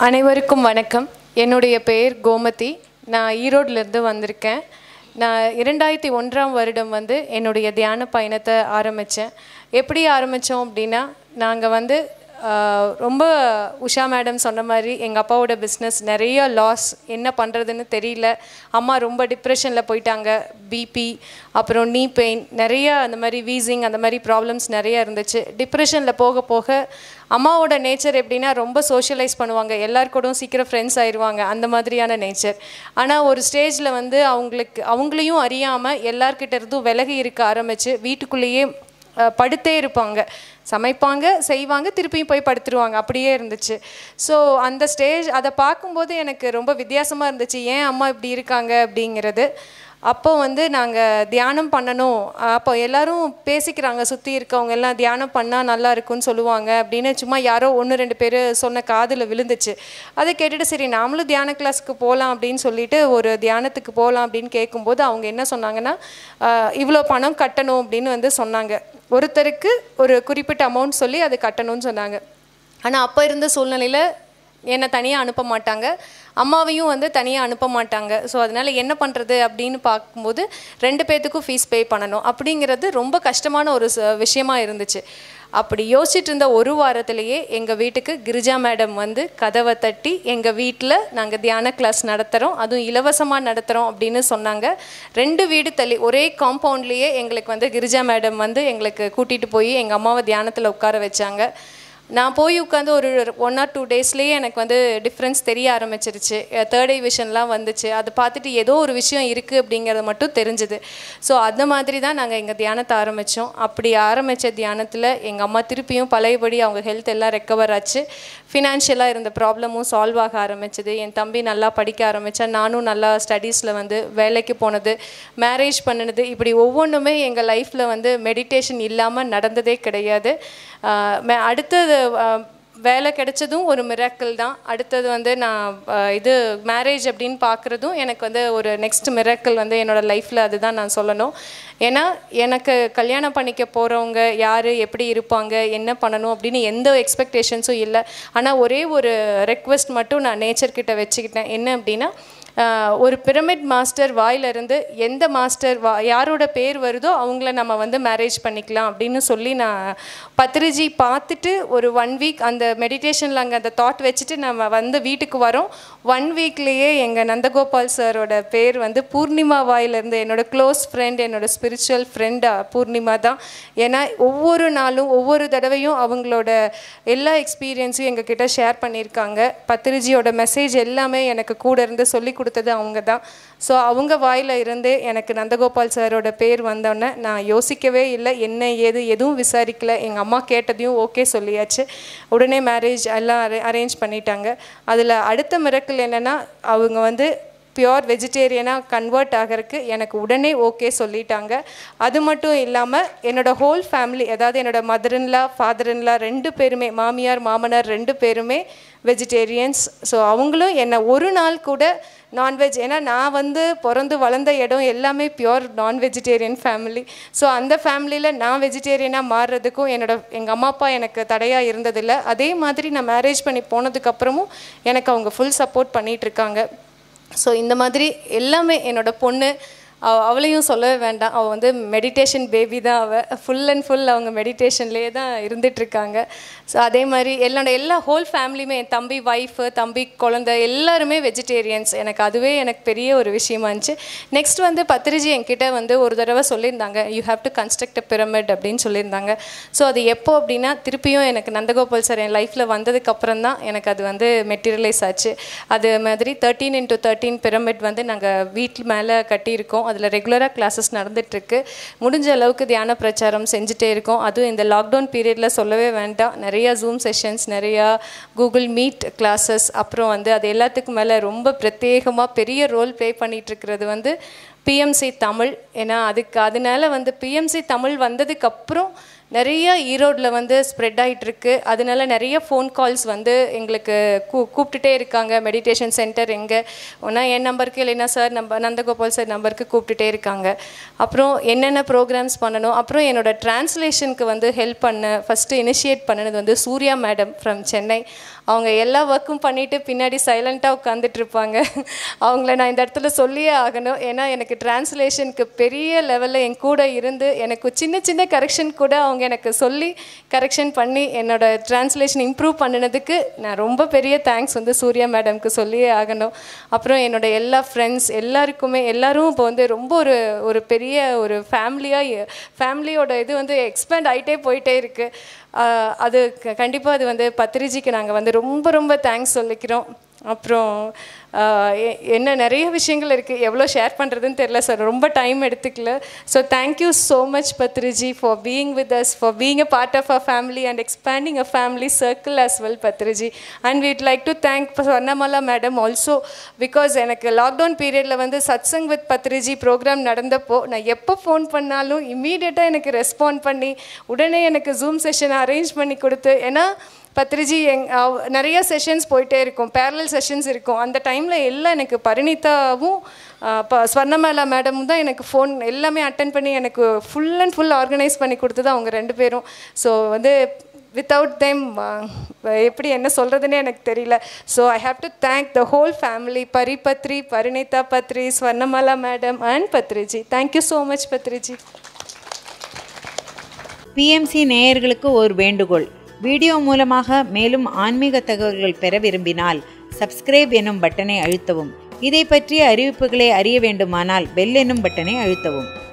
அனைவருக்கும் வணக்கம் என்னுடைய பெயர் கோமதி நான் ஈரோட்லேருந்து வந்திருக்கேன் நான் இரண்டாயிரத்தி ஒன்றாம் வருடம் வந்து என்னுடைய தியான பயணத்தை ஆரம்பித்தேன் எப்படி ஆரம்பித்தோம் அப்படின்னா நாங்கள் வந்து ஆஹ், ரொம்ப உஷா மேடம் சொன்ன மாதிரி எங்கள் அப்பாவோட பிஸ்னஸ் நிறைய லாஸ் என்ன பண்ணுறதுன்னு தெரியல அம்மா ரொம்ப டிப்ரெஷனில் போயிட்டாங்க பிபி அப்புறம் நீ பெயின் நிறைய அந்த மாதிரி வீசிங் அந்த மாதிரி ப்ராப்ளம்ஸ் நிறைய இருந்துச்சு டிப்ரெஷனில் போக போக அம்மாவோட நேச்சர் எப்படின்னா ரொம்ப சோஷியலைஸ் பண்ணுவாங்க எல்லார் கூடவும் சீக்கிரம் ஃப்ரெண்ட்ஸ் ஆயிடுவாங்க அந்த மாதிரியான நேச்சர் ஆனால் ஒரு ஸ்டேஜில் வந்து அவங்களுக்கு அவங்களையும் அறியாமல் எல்லார்கிட்ட இருந்தும் விலகி இருக்க ஆரம்பித்து வீட்டுக்குள்ளேயே அஹ், படுத்தே இருப்பாங்க சமைப்பாங்க செய்வாங்க திருப்பியும் போய் படுத்துருவாங்க அப்படியே இருந்துச்சு ஸோ அந்த ஸ்டேஜ் அதை பார்க்கும்போது எனக்கு ரொம்ப வித்தியாசமாக இருந்துச்சு ஏன் அம்மா இப்படி இருக்காங்க அப்படிங்கிறது அப்போ வந்து நாங்கள் தியானம் பண்ணணும் அப்போ எல்லாரும் பேசிக்கிறாங்க சுற்றி இருக்கவங்க எல்லாம் தியானம் பண்ணால் நல்லா இருக்கும்னு சொல்லுவாங்க அப்படின்னு சும்மா யாரோ ஒன்று ரெண்டு பேர் சொன்ன காதில் விழுந்துச்சு அதை கேட்டுட்டு சரி நாமளும் தியான கிளாஸ்க்கு போகலாம் அப்படின்னு சொல்லிட்டு ஒரு தியானத்துக்கு போகலாம் அப்படின்னு கேட்கும்போது அவங்க என்ன சொன்னாங்கன்னா ஆஹ், இவ்வளோ பணம் கட்டணும் அப்படின்னு வந்து சொன்னாங்க ஒருத்தருக்கு ஒரு குறிப்பிட்ட அமௌண்ட் சொல்லி அது கட்டணும்னு சொன்னாங்க ஆனால் அப்போ இருந்த சூழ்நிலையில் என்னை தனியாக அனுப்ப மாட்டாங்க அம்மாவையும் வந்து தனியாக அனுப்ப மாட்டாங்க ஸோ அதனால் என்ன பண்ணுறது அப்படின்னு பார்க்கும்போது ரெண்டு பேர்த்துக்கும் ஃபீஸ் பே பண்ணணும் அப்படிங்கிறது ரொம்ப கஷ்டமான ஒரு ச- விஷயமா இருந்துச்சு அப்படி யோசிச்சுட்டு இருந்த ஒரு வாரத்திலேயே எங்கள் வீட்டுக்கு கிரிஜா மேடம் வந்து கதவை தட்டி எங்கள் வீட்டில் நாங்கள் தியான கிளாஸ் நடத்துகிறோம் அதுவும் இலவசமாக நடத்துகிறோம் அப்படின்னு சொன்னாங்க ரெண்டு வீடு தள்ளி ஒரே காம்பவுண்ட்லேயே எங்களுக்கு வந்து கிரிஜா மேடம் வந்து எங்களுக்கு கூட்டிகிட்டு போய் எங்கள் அம்மாவை தியானத்தில் உட்கார வச்சாங்க நான் போய் உட்காந்து ஒரு ஒன் ஆர் டூ டேஸ்லேயே எனக்கு வந்து டிஃப்ரென்ஸ் தெரிய ஆரம்பிச்சிருச்சு தேர்ட் ஐ விஷன்லாம் வந்துச்சு அதை பார்த்துட்டு ஏதோ ஒரு விஷயம் இருக்குது அப்படிங்கிறது மட்டும் தெரிஞ்சுது ஸோ அந்த மாதிரி தான் நாங்கள் எங்கள் தியானத்தை ஆரம்பித்தோம் அப்படி ஆரம்பித்த தியானத்தில் எங்கள் அம்மா திருப்பியும் பழையபடி அவங்க ஹெல்த் எல்லாம் ரெக்கவர் ஆச்சு ஃபினான்ஷியலாக இருந்த ப்ராப்ளமும் சால்வ் ஆக ஆரம்பிச்சது என் தம்பி நல்லா படிக்க ஆரம்பித்தேன் நானும் நல்லா ஸ்டடீஸில் வந்து வேலைக்கு போனது மேரேஜ் பண்ணினது இப்படி ஒவ்வொன்றுமே எங்கள் லைஃப்பில் வந்து மெடிடேஷன் இல்லாமல் நடந்ததே கிடையாது ஆஹ் மே- அடுத்தது ஆஹ் வேலை கிடைச்சதும் ஒரு மிராக்கிள் தான் அடுத்தது வந்து நான் ஆஹ் இது மேரேஜ் அப்படின்னு பார்க்குறதும் எனக்கு வந்து ஒரு நெக்ஸ்ட் மிராக்கிள் வந்து என்னோடய லைஃப்பில் அதுதான் நான் சொல்லணும் ஏன்னா எனக்கு கல்யாணம் பண்ணிக்க போகிறவங்க யார் எப்படி இருப்பாங்க என்ன பண்ணணும் அப்படின்னு எந்த எக்ஸ்பெக்டேஷன்ஸும் இல்லை ஆனால் ஒரே ஒரு ரெக்வெஸ்ட் மட்டும் நான் நேச்சர் கிட்ட வச்சுக்கிட்டேன் என்ன அப்படின்னா ஆஹ் ஒரு பிரமிட் மாஸ்டர் வாயிலிருந்து எந்த மாஸ்டர் வா யாரோட பேர் வருதோ அவங்கள நம்ம வந்து மேரேஜ் பண்ணிக்கலாம் அப்படின்னு சொல்லி நான் பத்ரிஜி பார்த்துட்டு ஒரு ஒன் வீக் அந்த மெடிடேஷனில் அங்கே அந்த தாட் வச்சுட்டு நம்ம வந்து வீட்டுக்கு வரோம் ஒன் வீக்லேயே எங்கள் நந்தகோபால் சாரோட பேர் வந்து பூர்ணிமா வாயிலிருந்து என்னோட க்ளோஸ் ஃப்ரெண்ட் என்னோட ஸ்பிரிச்சுவல் ஃப்ரெண்ட் பூர்ணிமா தான் ஏன்னா ஒவ்வொரு நாளும் ஒவ்வொரு தடவையும் அவங்களோட எல்லா எக்ஸ்பீரியன்ஸையும் எங்ககிட்ட ஷேர் பண்ணியிருக்காங்க பத்ரிஜியோட மெசேஜ் எல்லாமே எனக்கு கூட இருந்து சொல்லி கொடுத்தது அவங்க தான் ஸோ அவங்க வாயில் இருந்து எனக்கு நந்தகோபால் சாரோட பேர் வந்தோடனே நான் யோசிக்கவே இல்லை என்ன ஏது எதுவும் விசாரிக்கல எங்கள் அம்மா கேட்டதையும் ஓகே சொல்லியாச்சு உடனே மேரேஜ் எல்லாம் அரே அரேஞ்ச் பண்ணிட்டாங்க அதில் அடுத்த மிரக்கல் என்னென்னா அவங்க வந்து பியோர் வெஜிடேரியனாக கன்வெர்ட் ஆகிறதுக்கு எனக்கு உடனே ஓகே சொல்லிட்டாங்க அது மட்டும் இல்லாமல் என்னோடய ஹோல் ஃபேமிலி அதாவது என்னோடய மதர்ன்லா ஃபாதர்ன்லா ரெண்டு பேருமே மாமியார் மாமனார் ரெண்டு பேருமே வெஜிடேரியன்ஸ் ஸோ அவங்களும் என்னை ஒரு நாள் கூட நான்வெஜ் ஏன்னா நான் வந்து பிறந்து வளர்ந்த இடம் எல்லாமே பியோர் நான் வெஜிடேரியன் ஃபேமிலி ஸோ அந்த ஃபேமிலியில் நான் வெஜிடேரியனாக மாறுறதுக்கும் என்னோட எங்கள் அம்மா அப்பா எனக்கு தடையாக இருந்ததில்ல அதே மாதிரி நான் மேரேஜ் பண்ணி போனதுக்கப்புறமும் எனக்கு அவங்க ஃபுல் சப்போர்ட் பண்ணிகிட்டு இருக்காங்க ஸோ இந்த மாதிரி எல்லாமே என்னோட பொண்ணு அவ அவளையும் சொல்லவே வேண்டாம் அவள் வந்து மெடிடேஷன் பேபி தான் அவள் ஃபுல் அண்ட் ஃபுல் அவங்க மெடிடேஷன்லேயே தான் இருந்துகிட்ருக்காங்க ஸோ அதே மாதிரி என்னோட எல்லா ஹோல் ஃபேமிலியுமே என் தம்பி ஒய்ஃபு தம்பி குழந்தை எல்லாருமே வெஜிடேரியன்ஸ் எனக்கு அதுவே எனக்கு பெரிய ஒரு விஷயமா இருந்துச்சு நெக்ஸ்ட் வந்து பத்ரிஜி என்கிட்ட வந்து ஒரு தடவை சொல்லியிருந்தாங்க you have to construct a pyramid அப்படின்னு சொல்லியிருந்தாங்க ஸோ அது எப்போ அப்படின்னா திருப்பியும் எனக்கு நந்தகோபால் சார் என் லைஃப்பில் வந்ததுக்கப்புறம் தான் எனக்கு அது வந்து மெட்டீரியலைஸ் ஆச்சு அது மாதிரி தேர்ட்டீன் இன்ட்டு தேர்ட்டீன் பிரமிட் வந்து நாங்கள் வீட்டில் மேலே கட்டியிருக்கோம் அதில் ரெகுலராக கிளாஸஸ் நடந்துகிட்ருக்கு முடிஞ்ச அளவுக்கு தியான பிரச்சாரம் செஞ்சுட்டே இருக்கோம் அதுவும் இந்த லாக்டவுன் பீரியடில் சொல்லவே வேண்டாம் நிறையா ஜூம் செஷன்ஸ் நிறையா கூகுள் மீட் கிளாஸஸ் அப்புறம் வந்து அது எல்லாத்துக்கும் மேலே ரொம்ப பிரத்யேகமாக பெரிய ரோல் ப்ளே பண்ணிகிட்ருக்கிறது வந்து பிஎம்சி தமிழ் ஏன்னா அதுக்கு அதனால வந்து பிஎம்சி தமிழ் வந்ததுக்கப்புறம் நிறைய ஈரோட்டில் வந்து ஸ்ப்ரெட் ஆகிட்டு இருக்கு அதனால நிறைய ஃபோன் கால்ஸ் வந்து எங்களுக்கு கூ கூப்பிட்டுட்டே இருக்காங்க மெடிடேஷன் சென்டர் எங்கே ஒன்றா என் நம்பருக்கு இல்லைன்னா சார் நம்ப நந்தகோபால் சார் நம்பருக்கு கூப்பிட்டுட்டே இருக்காங்க அப்புறம் என்னென்ன ப்ரோக்ராம்ஸ் பண்ணணும் அப்புறம் என்னோட டிரான்ஸ்லேஷனுக்கு வந்து ஹெல்ப் பண்ண ஃபஸ்ட்டு இனிஷியேட் பண்ணினது வந்து சூர்யா மேடம் ஃப்ரம் சென்னை அவங்க எல்லா ஒர்க்கும் பண்ணிவிட்டு பின்னாடி சைலண்ட்டாக உட்காந்துட்டு இருப்பாங்க அவங்கள நான் இந்த இடத்துல சொல்லியே ஆகணும் ஏன்னா எனக்கு டிரான்ஸ்லேஷனுக்கு பெரிய லெவலில் என் கூட இருந்து எனக்கு சின்ன சின்ன கரெக்ஷன் கூட அவங்க எனக்கு சொல்லி கரெக்ஷன் பண்ணி என்னோட டிரான்ஸ்லேஷன் இம்ப்ரூவ் பண்ணினதுக்கு நான் ரொம்ப பெரிய தேங்க்ஸ் வந்து சூர்யா மேடம்க்கு சொல்லியே ஆகணும் அப்புறம் என்னோட எல்லா ஃப்ரெண்ட்ஸ் எல்லாருக்குமே எல்லாரும் இப்போ வந்து ரொம்ப ஒரு ஒரு பெரிய ஒரு ஃபேமிலியாக ஃபேமிலியோட இது வந்து எக்ஸ்பேண்ட் ஆகிட்டே போயிட்டே இருக்குது அது கண்டிப்பாக அது வந்து பத்திரிஜிக்கு நாங்கள் வந்து ரொம்ப ரொம்ப தேங்க்ஸ் சொல்லிக்கிறோம் அப்புறம் ஆஹ் எ- என்ன நிறைய விஷயங்கள் இருக்குது எவ்வளோ ஷேர் பண்ணுறதுன்னு தெரில சார் ரொம்ப டைம் எடுத்துக்கல so thank you so much Badriji for being with us for being a part of a family and expanding a family circle as well Badriji and we'd like to thank Swarnamala madam also because எனக்கு lockdown பீரியடில் வந்து satsang with Badriji program நடந்தப்போ நான் எப்போ phone பண்ணாலும் இம்மீடியட்டாக எனக்கு respond பண்ணி உடனே எனக்கு ஜூம் செஷன் அரேஞ்ச் பண்ணி கொடுத்து ஏன்னா பத்ரிஜி எங் அவ- நிறைய செஷன்ஸ் போயிட்டே இருக்கும் பேரலல் செஷன்ஸ் இருக்கும் அந்த டைமில் எல்லாம் எனக்கு பரிணிதாவும் இப்போ ஸ்வர்ணமாலா மேடமும் தான் எனக்கு ஃபோன் எல்லாமே அட்டன் பண்ணி எனக்கு ஃபுல் அண்ட் ஃபுல் ஆர்கனைஸ் பண்ணி கொடுத்தது அவங்க ரெண்டு பேரும் ஸோ வந்து வித்தவுட் தெம் எப்படி என்ன சொல்கிறதுனே எனக்கு தெரியல so I have to thank the whole family பரிபத்ரி Parinita Badri Swarnamala madam and Badriji thank you so much Badriji PMC நேயர்களுக்கு ஒரு வேண்டுகோள் வீடியோ மூலமாக மேலும் ஆன்மீக தகவல்கள் பெற விரும்பினால் சப்ஸ்கிரைப் எனும் பட்டனை அழுத்தவும் இதை பற்றிய அறிவிப்புகளை அறிய வேண்டுமானால் பெல் எனும் பட்டனை அழுத்தவும்